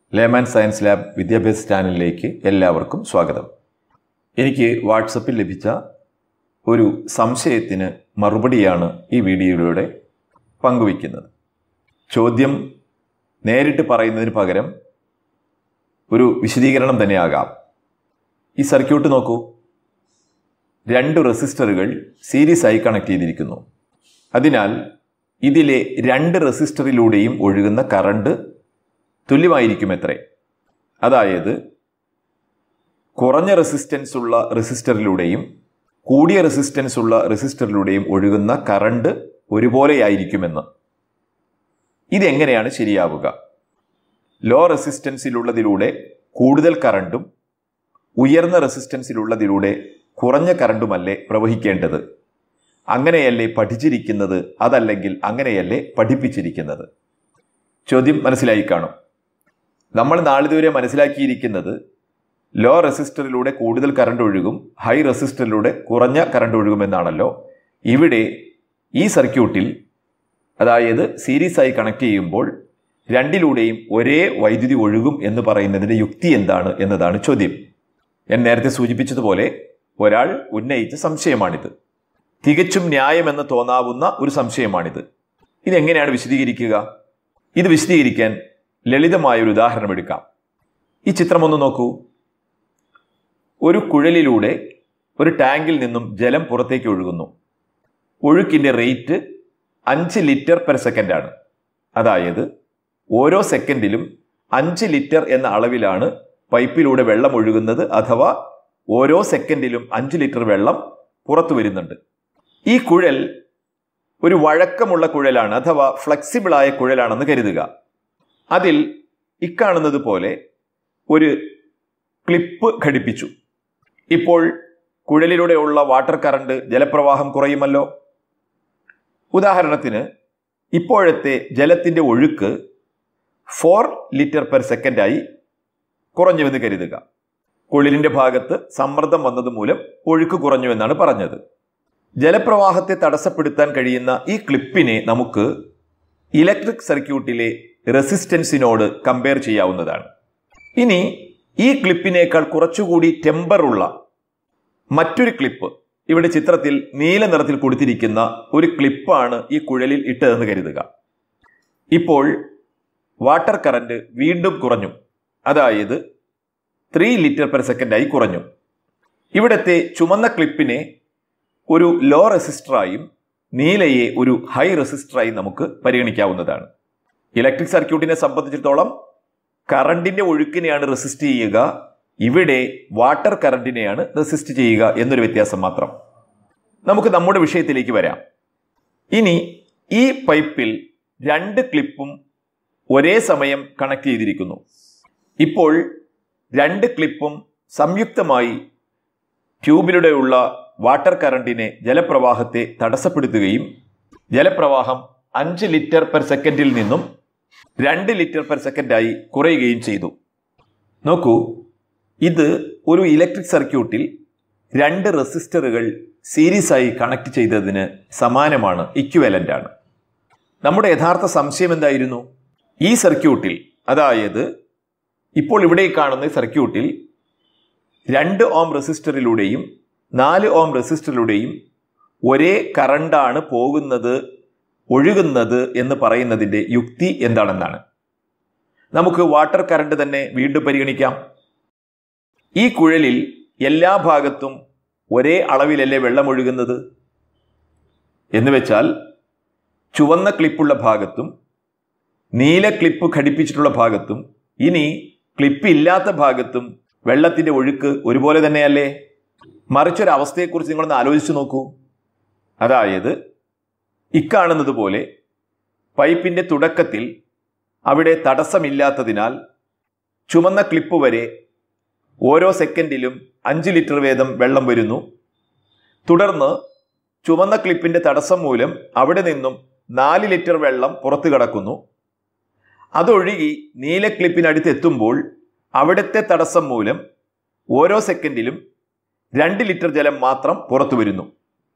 layman science lab വിദ്യാഭ്യാസ ചാനലിലേക്ക് എല്ലാവർക്കും സ്വാഗതം എനിക്ക് വാട്സപ്പിൽ ലഭിച്ച ഒരു സംശയത്തിന് മറുപടിയാണ് ഈ വീഡിയോയിലൂടെ പങ്കുവയ്ക്കുന്നത് ചോദ്യം നേരിട്ട് പറയുന്നതിന് പകരം ഒരു വിശദീകരണം തന്നെയാകാം ഈ സർക്യൂട്ട് നോക്കൂ രണ്ട് റെസിസ്റ്ററുകൾ സീരീസ് ആയി കണക്ട് ചെയ്തിരിക്കുന്നു അതിനാൽ ഇതിലെ രണ്ട് റെസിസ്റ്ററിലൂടെയും ഒഴുകുന്ന കറണ്ട് തുല്യമായിരിക്കും എത്രേ അതായത് കുറഞ്ഞ റെസിസ്റ്റൻസ് ഉള്ള റെസിസ്റ്ററിലൂടെയും കൂടിയ റെസിസ്റ്റൻസ് ഉള്ള റെസിസ്റ്ററിലൂടെയും ഒഴുകുന്ന കറണ്ട് ഒരുപോലെയായിരിക്കുമെന്ന് ഇതെങ്ങനെയാണ് ശരിയാവുക ലോ റെസിസ്റ്റൻസിലുള്ളതിലൂടെ കൂടുതൽ കറണ്ടും ഉയർന്ന റെസിസ്റ്റൻസിലുള്ളതിലൂടെ കുറഞ്ഞ കറണ്ടുമല്ലേ പ്രവഹിക്കേണ്ടത് അങ്ങനെയല്ലേ പഠിച്ചിരിക്കുന്നത് അതല്ലെങ്കിൽ അങ്ങനെയല്ലേ പഠിപ്പിച്ചിരിക്കുന്നത് ചോദ്യം മനസ്സിലായി കാണും നമ്മൾ നാളിതുവരെ മനസ്സിലാക്കിയിരിക്കുന്നത് ലോ റെസിസ്റ്ററിലൂടെ കൂടുതൽ കറണ്ട് ഒഴുകും ഹൈ റെസിസ്റ്ററിലൂടെ കുറഞ്ഞ കറണ്ട് ഒഴുകുമെന്നാണല്ലോ ഇവിടെ ഈ സർക്യൂട്ടിൽ അതായത് സീരീസ് ആയി കണക്ട് ചെയ്യുമ്പോൾ രണ്ടിലൂടെയും ഒരേ വൈദ്യുതി ഒഴുകും എന്ന് പറയുന്നതിന്റെ യുക്തി എന്താണ് എന്നതാണ് ചോദ്യം ഞാൻ നേരത്തെ സൂചിപ്പിച്ചതുപോലെ ഒരാൾ ഉന്നയിച്ച സംശയമാണിത് തികച്ചും ന്യായമെന്ന് തോന്നാവുന്ന ഒരു സംശയമാണിത് ഇതെങ്ങനെയാണ് വിശദീകരിക്കുക ഇത് വിശദീകരിക്കാൻ ലളിതമായ ഒരു ഉദാഹരണം എടുക്കാം ഈ ചിത്രം ഒന്ന് നോക്കൂ ഒരു കുഴലിലൂടെ ഒരു ടാങ്കിൽ നിന്നും ജലം പുറത്തേക്ക് ഒഴുകുന്നു ഒഴുക്കിന്റെ റേറ്റ് അഞ്ച് ലിറ്റർ പെർ സെക്കൻഡാണ് അതായത് ഓരോ സെക്കൻഡിലും അഞ്ച് ലിറ്റർ എന്ന അളവിലാണ് പൈപ്പിലൂടെ വെള്ളം ഒഴുകുന്നത് അഥവാ ഓരോ സെക്കൻഡിലും അഞ്ച് ലിറ്റർ വെള്ളം പുറത്തു വരുന്നുണ്ട് ഈ കുഴൽ ഒരു വഴക്കമുള്ള കുഴലാണ് അഥവാ ഫ്ലെക്സിബിളായ കുഴലാണെന്ന് കരുതുക അതിൽ ഇക്കാണുന്നത് പോലെ ഒരു ക്ലിപ്പ് ഘടിപ്പിച്ചു ഇപ്പോൾ കുഴലിലൂടെയുള്ള വാട്ടർ കറണ്ട് ജലപ്രവാഹം കുറയുമല്ലോ ഉദാഹരണത്തിന് ഇപ്പോഴത്തെ ജലത്തിന്റെ ഒഴുക്ക് ഫോർ ലിറ്റർ പെർ സെക്കൻഡായി കുറഞ്ഞുവെന്ന് കരുതുക കുളിരിന്റെ ഭാഗത്ത് സമ്മർദ്ദം വന്നതുമൂലം ഒഴുക്ക് കുറഞ്ഞു എന്നാണ് പറഞ്ഞത് ജലപ്രവാഹത്തെ തടസ്സപ്പെടുത്താൻ കഴിയുന്ന ഈ ക്ലിപ്പിനെ നമുക്ക് ഇലക്ട്രിക് സർക്യൂട്ടിലെ റെസിസ്റ്റൻസിനോട് കമ്പയർ ചെയ്യാവുന്നതാണ് ഇനി ഈ ക്ലിപ്പിനേക്കാൾ കുറച്ചുകൂടി ടെമ്പറുള്ള മറ്റൊരു ക്ലിപ്പ് ഇവിടെ ചിത്രത്തിൽ നീല നിറത്തിൽ കൊടുത്തിരിക്കുന്ന ഒരു ക്ലിപ്പാണ് ഈ കുഴലിൽ ഇട്ടതെന്ന് കരുതുക ഇപ്പോൾ വാട്ടർ കറന്റ് വീണ്ടും കുറഞ്ഞു അതായത് ത്രീ ലിറ്റർ പെർ സെക്കൻഡായി കുറഞ്ഞു ഇവിടത്തെ ചുമന്ന ക്ലിപ്പിനെ ഒരു ലോ റെസിസ്റ്ററായും നീലയെ ഒരു ഹൈ റെസിസ്റ്ററായും നമുക്ക് പരിഗണിക്കാവുന്നതാണ് ഇലക്ട്രിക് സർക്യൂട്ടിനെ സംബന്ധിച്ചിടത്തോളം കറണ്ടിന്റെ ഒഴുക്കിനെയാണ് റെസിസ്റ്റ് ചെയ്യുക ഇവിടെ വാട്ടർ കറണ്ടിനെയാണ് റെസിസ്റ്റ് ചെയ്യുക എന്നൊരു വ്യത്യാസം മാത്രം നമുക്ക് നമ്മുടെ വിഷയത്തിലേക്ക് വരാം ഇനി ഈ പൈപ്പിൽ രണ്ട് ക്ലിപ്പും ഒരേ സമയം കണക്ട് ചെയ്തിരിക്കുന്നു ഇപ്പോൾ രണ്ട് ക്ലിപ്പും സംയുക്തമായി ട്യൂബിലൂടെയുള്ള വാട്ടർ കറണ്ടിനെ ജലപ്രവാഹത്തെ തടസ്സപ്പെടുത്തുകയും ജലപ്രവാഹം അഞ്ച് ലിറ്റർ പെർ സെക്കൻഡിൽ നിന്നും രണ്ട് ലിറ്റർ പെർ സെക്കൻഡായി കുറയുകയും ചെയ്തു നോക്കൂ ഇത് ഒരു ഇലക്ട്രിക് സർക്യൂട്ടിൽ രണ്ട് റെസിസ്റ്ററുകൾ സീരീസ് ആയി കണക്ട് ചെയ്തതിന് സമാനമാണ് ഇക്വലന്റ് ആണ് നമ്മുടെ യഥാർത്ഥ സംശയം എന്തായിരുന്നു ഈ സർക്യൂട്ടിൽ അതായത് ഇപ്പോൾ ഇവിടെ കാണുന്ന സർക്യൂട്ടിൽ രണ്ട് ഓം റെസിസ്റ്ററിലൂടെയും നാല് ഓം റെസിസ്റ്ററിലൂടെയും ഒരേ കറണ്ടാണ് പോകുന്നത് ഒഴുകുന്നത് എന്ന് പറയുന്നതിൻ്റെ യുക്തി എന്താണെന്നാണ് നമുക്ക് വാട്ടർ കറണ്ട് തന്നെ വീണ്ടും പരിഗണിക്കാം ഈ കുഴലിൽ എല്ലാ ഭാഗത്തും ഒരേ അളവിലല്ലേ വെള്ളം ഒഴുകുന്നത് എന്ന് വെച്ചാൽ ചുവന്ന ക്ലിപ്പുള്ള ഭാഗത്തും നീല ക്ലിപ്പ് ഘടിപ്പിച്ചിട്ടുള്ള ഭാഗത്തും ഇനി ക്ലിപ്പ് ഇല്ലാത്ത ഭാഗത്തും വെള്ളത്തിന്റെ ഒഴുക്ക് ഒരുപോലെ തന്നെയല്ലേ മറിച്ചൊരു അവസ്ഥയെക്കുറിച്ച് നിങ്ങളൊന്ന് ആലോചിച്ചു നോക്കൂ അതായത് ഇക്കാണുന്നത് പോലെ പൈപ്പിന്റെ തുടക്കത്തിൽ അവിടെ തടസ്സമില്ലാത്തതിനാൽ ചുമന്ന ക്ലിപ്പ് വരെ ഓരോ സെക്കൻഡിലും അഞ്ച് ലിറ്റർ വീതം വെള്ളം വരുന്നു തുടർന്ന് ചുവന്ന ക്ലിപ്പിന്റെ തടസ്സം മൂലം അവിടെ നിന്നും നാല് ലിറ്റർ വെള്ളം പുറത്തു കടക്കുന്നു അതൊഴുകി നീല ക്ലിപ്പിനടുത്ത് എത്തുമ്പോൾ അവിടുത്തെ തടസ്സം മൂലം ഓരോ സെക്കൻഡിലും രണ്ട് ലിറ്റർ ജലം മാത്രം പുറത്തു വരുന്നു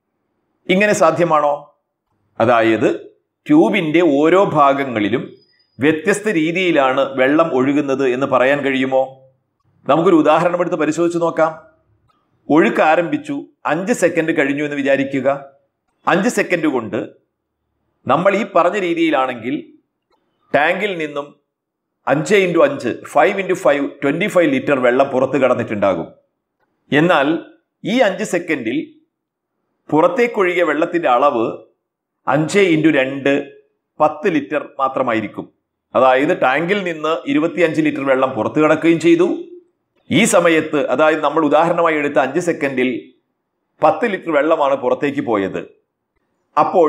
ഇങ്ങനെ സാധ്യമാണോ അതായത് ട്യൂബിന്റെ ഓരോ ഭാഗങ്ങളിലും വ്യത്യസ്ത രീതിയിലാണ് വെള്ളം ഒഴുകുന്നത് എന്ന് പറയാൻ കഴിയുമോ നമുക്കൊരു ഉദാഹരണം എടുത്ത് പരിശോധിച്ച് നോക്കാം ഒഴുക്ക് ആരംഭിച്ചു അഞ്ച് സെക്കൻഡ് കഴിഞ്ഞു എന്ന് വിചാരിക്കുക അഞ്ച് സെക്കൻഡ് കൊണ്ട് നമ്മൾ ഈ പറഞ്ഞ രീതിയിലാണെങ്കിൽ ടാങ്കിൽ നിന്നും അഞ്ച് ഇൻറ്റു അഞ്ച് five into five twenty five litre വെള്ളം പുറത്ത് കടന്നിട്ടുണ്ടാകും എന്നാൽ ഈ അഞ്ച് സെക്കൻഡിൽ പുറത്തേക്കൊഴുകിയ വെള്ളത്തിൻ്റെ അളവ് അഞ്ച് ഇൻറ്റു രണ്ട് പത്ത് ലിറ്റർ മാത്രമായിരിക്കും അതായത് ടാങ്കിൽ നിന്ന് ഇരുപത്തിയഞ്ച് ലിറ്റർ വെള്ളം പുറത്തു കടക്കുകയും ചെയ്തു ഈ സമയത്ത് അതായത് നമ്മൾ ഉദാഹരണമായി എടുത്ത അഞ്ച് സെക്കൻഡിൽ പത്ത് ലിറ്റർ വെള്ളമാണ് പുറത്തേക്ക് പോയത് അപ്പോൾ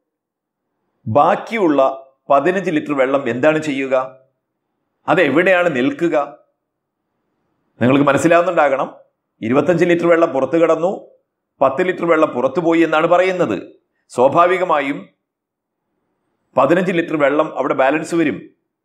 ബാക്കിയുള്ള പതിനഞ്ച് ലിറ്റർ വെള്ളം എന്താണ് ചെയ്യുക അത് എവിടെയാണ് നിൽക്കുക നിങ്ങൾക്ക് മനസ്സിലാവുന്നുണ്ടാകണം ഇരുപത്തഞ്ച് ലിറ്റർ വെള്ളം പുറത്തു കടന്നു പത്ത് ലിറ്റർ വെള്ളം പുറത്തു പോയി എന്നാണ് പറയുന്നത് സ്വാഭാവികമായും പതിനഞ്ച് ലിറ്റർ വെള്ളം അവിടെ ബാലൻസ് വരും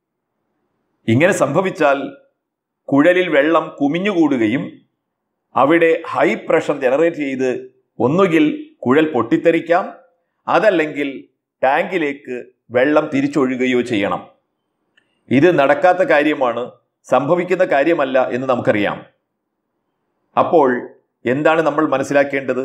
ഇങ്ങനെ സംഭവിച്ചാൽ കുഴലിൽ വെള്ളം കുമിഞ്ഞുകൂടുകയും അവിടെ ഹൈ പ്രഷർ ജനറേറ്റ് ചെയ്ത് ഒന്നുകിൽ കുഴൽ പൊട്ടിത്തെറിക്കാം അതല്ലെങ്കിൽ ടാങ്കിലേക്ക് വെള്ളം തിരിച്ചൊഴുകുകയോ ചെയ്യണം ഇത് നടക്കാത്ത കാര്യമാണ് സംഭവിക്കുന്ന കാര്യമല്ല എന്ന് നമുക്കറിയാം അപ്പോൾ എന്താണ് നമ്മൾ മനസ്സിലാക്കേണ്ടത്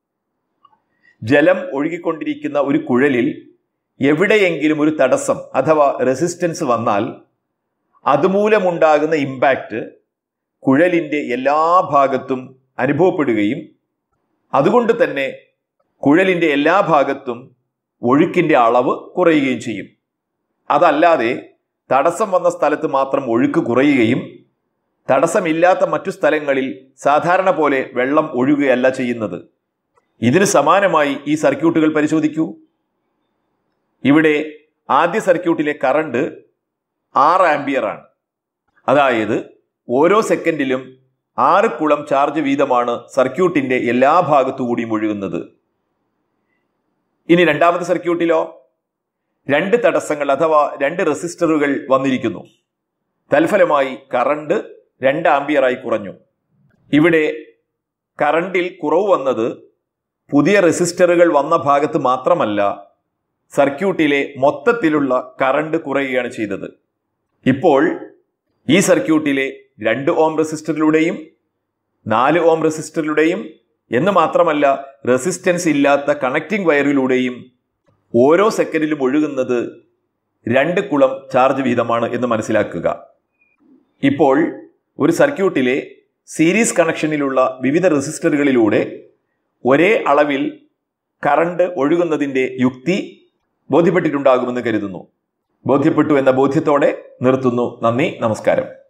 ജലം ഒഴുകിക്കൊണ്ടിരിക്കുന്ന ഒരു കുഴലിൽ എവിടെയെങ്കിലും ഒരു തടസ്സം അഥവാ റെസിസ്റ്റൻസ് വന്നാൽ അതുമൂലമുണ്ടാകുന്ന ഇമ്പാക്റ്റ് കുഴലിൻ്റെ എല്ലാ ഭാഗത്തും അനുഭവപ്പെടുകയും അതുകൊണ്ട് തന്നെ കുഴലിൻ്റെ എല്ലാ ഭാഗത്തും ഒഴുക്കിൻ്റെ അളവ് കുറയുകയും ചെയ്യും അതല്ലാതെ തടസ്സം വന്ന സ്ഥലത്ത് മാത്രം ഒഴുക്ക് കുറയുകയും തടസ്സമില്ലാത്ത മറ്റു സ്ഥലങ്ങളിൽ സാധാരണ പോലെ വെള്ളം ഒഴുകുകയല്ല ചെയ്യുന്നത് ഇതിന് സമാനമായി ഈ സർക്യൂട്ടുകൾ പരിശോധിക്കൂ ഇവിടെ ആദ്യ സർക്യൂട്ടിലെ കറണ്ട് ആറ് ആംബിയർ ആണ് അതായത് ഓരോ സെക്കൻഡിലും ആറ് കുളം ചാർജ് വീതമാണ് സർക്യൂട്ടിന്റെ എല്ലാ ഭാഗത്തുകൂടിയും ഒഴുകുന്നത് ഇനി രണ്ടാമത്തെ സർക്യൂട്ടിലോ രണ്ട് തടസ്സങ്ങൾ അഥവാ രണ്ട് റെസിസ്റ്ററുകൾ വന്നിരിക്കുന്നു തൽഫലമായി കറണ്ട് രണ്ട് ആംബിയറായി കുറഞ്ഞു ഇവിടെ കറണ്ടിൽ കുറവ് വന്നത് പുതിയ റെസിസ്റ്ററുകൾ വന്ന ഭാഗത്ത് മാത്രമല്ല സർക്യൂട്ടിലെ മൊത്തത്തിലുള്ള കറണ്ട് കുറയുകയാണ് ചെയ്തത് ഇപ്പോൾ ഈ സർക്യൂട്ടിലെ രണ്ട് ഓം റെസിസ്റ്ററിലൂടെയും നാല് ഓം റെസിസ്റ്ററിലൂടെയും എന്ന് മാത്രമല്ല റെസിസ്റ്റൻസ് ഇല്ലാത്ത കണക്റ്റിംഗ് വയറിലൂടെയും ഓരോ സെക്കൻഡിലും ഒഴുകുന്നത് രണ്ട് കുളം ചാർജ് വീതമാണ് എന്ന് മനസ്സിലാക്കുക ഇപ്പോൾ ഒരു സർക്യൂട്ടിലെ സീരീസ് കണക്ഷനിലുള്ള വിവിധ റെസിസ്റ്ററുകളിലൂടെ ഒരേ അളവിൽ കറണ്ട് ഒഴുകുന്നതിൻ്റെ യുക്തി ബോധ്യപ്പെട്ടിട്ടുണ്ടാകുമെന്ന് കരുതുന്നു ബോധ്യപ്പെട്ടു എന്ന ബോധ്യത്തോടെ നിർത്തുന്നു നന്ദി നമസ്കാരം